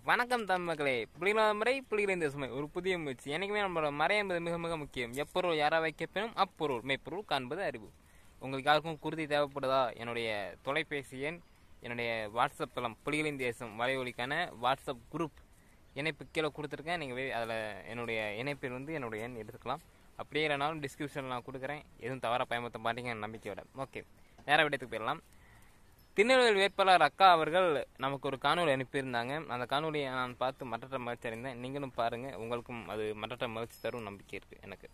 வணக்கம் தமிழ் மக்களே புலிகள முறை புலிகளின் தேசமை ஒரு புதிய முயற்சி எனக்குமே நம்மளோட மறை என்பது மிக மிக முக்கியம் எப்பொருள் யாரா வைக்கப்பெனும் அப்பொருள் மெய்ப்பொருள் காண்பது அறிவு உங்களுக்கு யாருக்கும் குருதி தேவைப்படுதா என்னுடைய தொலைபேசி எண் என்னுடைய வாட்ஸ்அப் தளம் புலிகளின் தேசம் வலையொலிக்கான வாட்ஸ்அப் குரூப் இணைப்பு கீழே கொடுத்துருக்கேன் நீங்கள் அதில் என்னுடைய இணைப்பில் வந்து என்னுடைய எண் எடுத்துக்கலாம் அப்படியே இல்லைனாலும் டிஸ்கிரிப்ஷனில் நான் கொடுக்குறேன் எதுவும் தவறாக பயமுறுத்த மாட்டீங்க நம்பிக்கையோட ஓகே நேர விடத்துக்கு போயிடலாம் திருநெல்வேலி வேட்பாளர் அக்கா அவர்கள் நமக்கு ஒரு காணொலி அனுப்பியிருந்தாங்க அந்த காணொலியை நான் பார்த்து மற்றற்ற மகிழ்ச்சி அடைந்தேன் நீங்களும் பாருங்க உங்களுக்கும் அது மற்றற்ற மகிழ்ச்சி தரும் நம்பிக்கை இருக்கு எனக்கு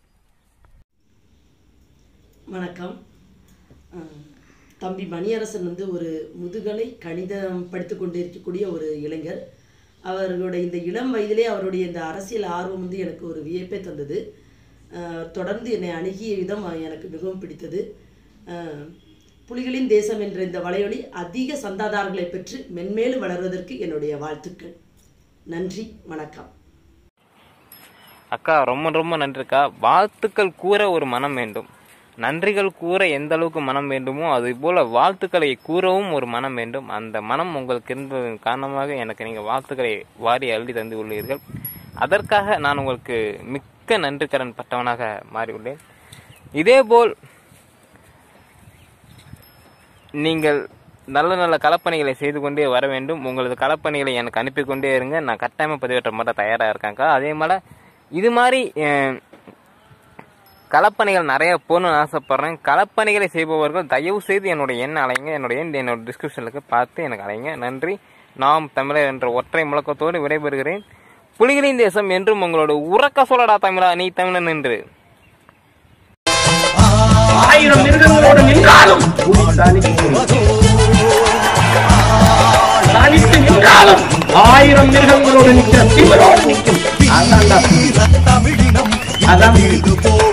வணக்கம் அஹ், தம்பி மணியரசன் வந்து ஒரு முதுகலை கணிதம் படித்து கொண்டு இருக்கக்கூடிய ஒரு இளைஞர் அவர்களுடைய இந்த இளம் வயதிலே அவருடைய இந்த அரசியல் ஆர்வம் வந்து எனக்கு ஒரு வியப்பை தந்தது அஹ், தொடர்ந்து என்னை அணுகிய விதம் எனக்கு மிகவும் பிடித்தது அஹ், புலிகளின் தேசம் என்ற இந்த வலையொலி அதிக சந்தாதாரர்களை பெற்று மென்மேலும் வளர்வதற்கு என்னுடைய வாழ்த்துக்கள் நன்றி வணக்கம் அக்கா ரொம்ப ரொம்ப நன்றிக்கா வாழ்த்துக்கள் கூற ஒரு மனம் வேண்டும் நன்றிகள் கூற எந்த அளவுக்கு மனம் வேண்டுமோ அது போல வாழ்த்துக்களை கூறவும் ஒரு மனம் வேண்டும் அந்த மனம் உங்களுக்கு இருந்ததன் காரணமாக எனக்கு நீங்கள் வாழ்த்துக்களை வாரி அள்ளி தந்து உள்ளீர்கள் அதற்காக நான் உங்களுக்கு மிக்க நன்றி கடன் பட்டவனாக மாறியுள்ளேன் இதேபோல் நீங்கள் நல்ல நல்ல களப்பணிகளை செய்து கொண்டே வர வேண்டும் உங்களது களப்பணிகளை எனக்கு அனுப்பி கொண்டே இருங்க நான் கட்டாயமாக பதிவேற்ற மட்டும் தயாராக இருக்கேன்க்கா அதே மாதிரி இது மாதிரி அஹ், களப்பணிகள் நிறைய போகணும்னு ஆசைப்பட்றேன் களப்பணிகளை செய்பவர்கள் தயவு செய்து என்னுடைய எண் அலைங்க என்னுடைய எண் என்னோட டிஸ்கிரிப்ஷனுக்கு பார்த்து எனக்கு அலைங்க நன்றி நாம் தமிழர் என்ற ஒற்றை முழக்கத்தோடு விடைபெறுகிறேன் புலிகளின் தேசம் என்றும் உங்களோட உறக்க சொல்லடா தமிழா நீ தமிழன் என்று ஆயிரம் மிருகங்களோடு நின்றாலும் புலி தனித்து தனித்து நின்றாலும் ஆயிரம் மிருகங்களோடு நிற்கிற திமிரோடு நிற்கும் அதான்டா புலி. அதான் புலி.